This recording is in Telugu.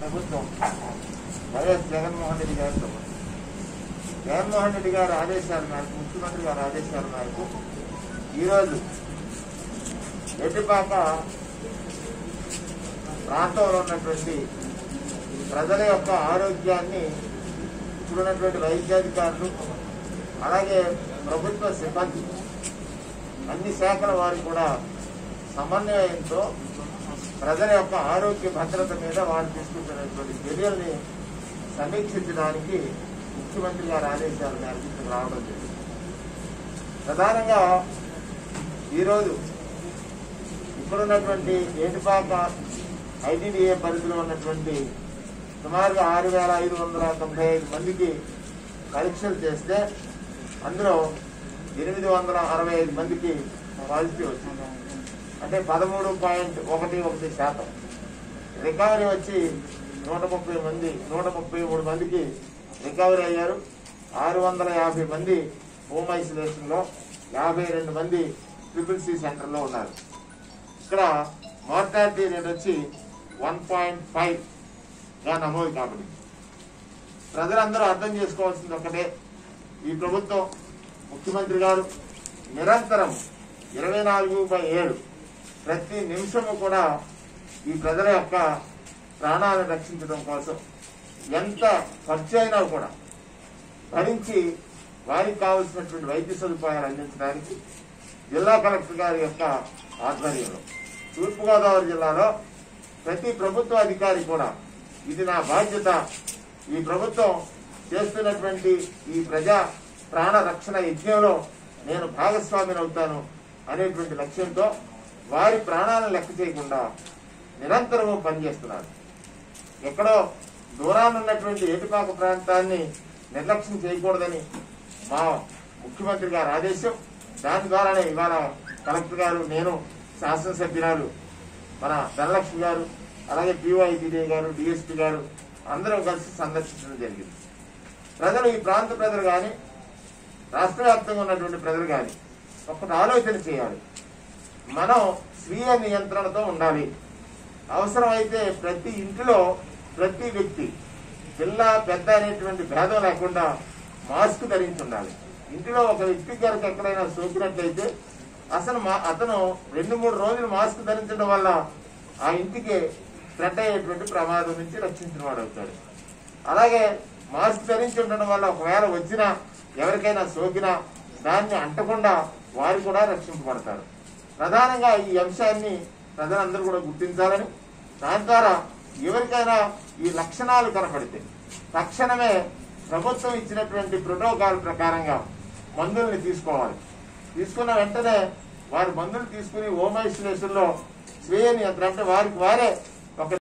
ప్రభుత్వం వైఎస్ జగన్మోహన్ రెడ్డి గారి ప్రభుత్వం జగన్మోహన్ రెడ్డి గారి ఆదేశాల మేరకు ముఖ్యమంత్రి గారి ఆదేశాల మేరకు ఈరోజు ఎడ్డిపాక ప్రాంతంలో ఉన్నటువంటి ప్రజల యొక్క ఆరోగ్యాన్ని ఇప్పుడున్నటువంటి వైద్యాధికారులు అలాగే ప్రభుత్వ సిబ్బంది అన్ని శాఖల వారు కూడా సమన్వయంతో ప్రజల యొక్క ఆరోగ్య భద్రత మీద వారు తీసుకుంటున్నటువంటి చర్యల్ని సమీక్షించడానికి ముఖ్యమంత్రి గారి ఆదేశాల మేరకు ఇక్కడికి రావడం జరిగింది ప్రధానంగా ఈరోజు ఇప్పుడున్నటువంటి ఏటిపాక ఐటీడీఏ పరిధిలో ఉన్నటువంటి సుమారుగా ఆరు వేల ఐదు వందల తొంభై ఐదు మందికి పరీక్షలు చేస్తే అందులో ఎనిమిది వందల అరవై ఐదు మందికి పాజిటివ్ వచ్చింది అంటే పదమూడు పాయింట్ ఒకటి ఒకటి శాతం రికవరీ వచ్చి నూట ముప్పై మంది నూట ముప్పై మూడు మందికి రికవరీ అయ్యారు ఆరు వందల యాభై మంది హోమ్ ఐసోలేషన్లో యాభై రెండు మంది ట్రిపుల్ సి సెంటర్లో ఉన్నారు ఇక్కడ మార్టాలిటీ రేట్ వచ్చి వన్ పాయింట్ ఫైవ్ గా నమోదు కాబట్టి ప్రజలందరూ అర్థం చేసుకోవాల్సింది ఒకటే ఈ ప్రభుత్వం ముఖ్యమంత్రి గారు నిరంతరం ఇరవై నాలుగు బై ఏడు ప్రతి నిమిషము కూడా ఈ ప్రజల యొక్క ప్రాణాలను రక్షించడం కోసం ఎంత ఖర్చు అయినా కూడా భరించి వారికి కావలసినటువంటి వైద్య సదుపాయాలు అందించడానికి జిల్లా కలెక్టర్ గారి యొక్క ఆధ్వర్యంలో తూర్పుగోదావరి జిల్లాలో ప్రతి ప్రభుత్వ అధికారి కూడా ఇది నా బాధ్యత ఈ ప్రభుత్వం చేస్తున్నటువంటి ఈ ప్రజా ప్రాణ రక్షణ యజ్ఞంలో నేను భాగస్వామిని అవుతాను అనేటువంటి లక్ష్యంతో వారి ప్రాణాలను లెక్క చేయకుండా నిరంతరము పనిచేస్తున్నారు ఎక్కడో దూరాన ఉన్నటువంటి ఏటిపాక ప్రాంతాన్ని నిర్లక్ష్యం చేయకూడదని మా ముఖ్యమంత్రి గారి ఆదేశం దాని ద్వారానే ఇవాళ కలెక్టర్ గారు నేను శాసనసభ్యురాలు మన ధనలక్ష్మి గారు అలాగే పిఓఐటీడీ గారు డిఎస్పీ గారు అందరం కలిసి సందర్శించడం జరిగింది ప్రజలు ఈ ప్రాంత ప్రజలు కానీ రాష్ట్ర వ్యాప్తంగా ఉన్నటువంటి ప్రజలు కానీ ఒక్కటి ఆలోచన చేయాలి మనం స్వీయ నియంత్రణతో ఉండాలి అవసరమైతే ప్రతి ఇంటిలో ప్రతి వ్యక్తి పిల్ల పెద్ద అనేటువంటి భేదం లేకుండా మాస్క్ ధరించి ఉండాలి ఇంటిలో ఒక వ్యక్తి కనుక ఎక్కడైనా సోకినట్లయితే అసలు మా అతను రెండు మూడు రోజులు మాస్క్ ధరించడం వల్ల ఆ ఇంటికి స్ప్రెడ్ అయ్యేటువంటి ప్రమాదం నుంచి రక్షించిన వాడు అవుతాడు అలాగే మాస్క్ ధరించి ఉండడం వల్ల ఒకవేళ వచ్చినా ఎవరికైనా సోకినా దాన్ని అంటకుండా వారు కూడా రక్షింపబడతారు ప్రధానంగా ఈ అంశాన్ని ప్రజలందరూ కూడా గుర్తించాలని దాని ద్వారా ఎవరికైనా ఈ లక్షణాలు కనపడితే తక్షణమే ప్రభుత్వం ఇచ్చినటువంటి ప్రోటోకాల్ ప్రకారంగా మందుల్ని తీసుకోవాలి తీసుకున్న వెంటనే వారి మందులు తీసుకుని హోమ్ ఐసోలేషన్ లో స్వీయ నియంత్రణ అంటే వారికి వారే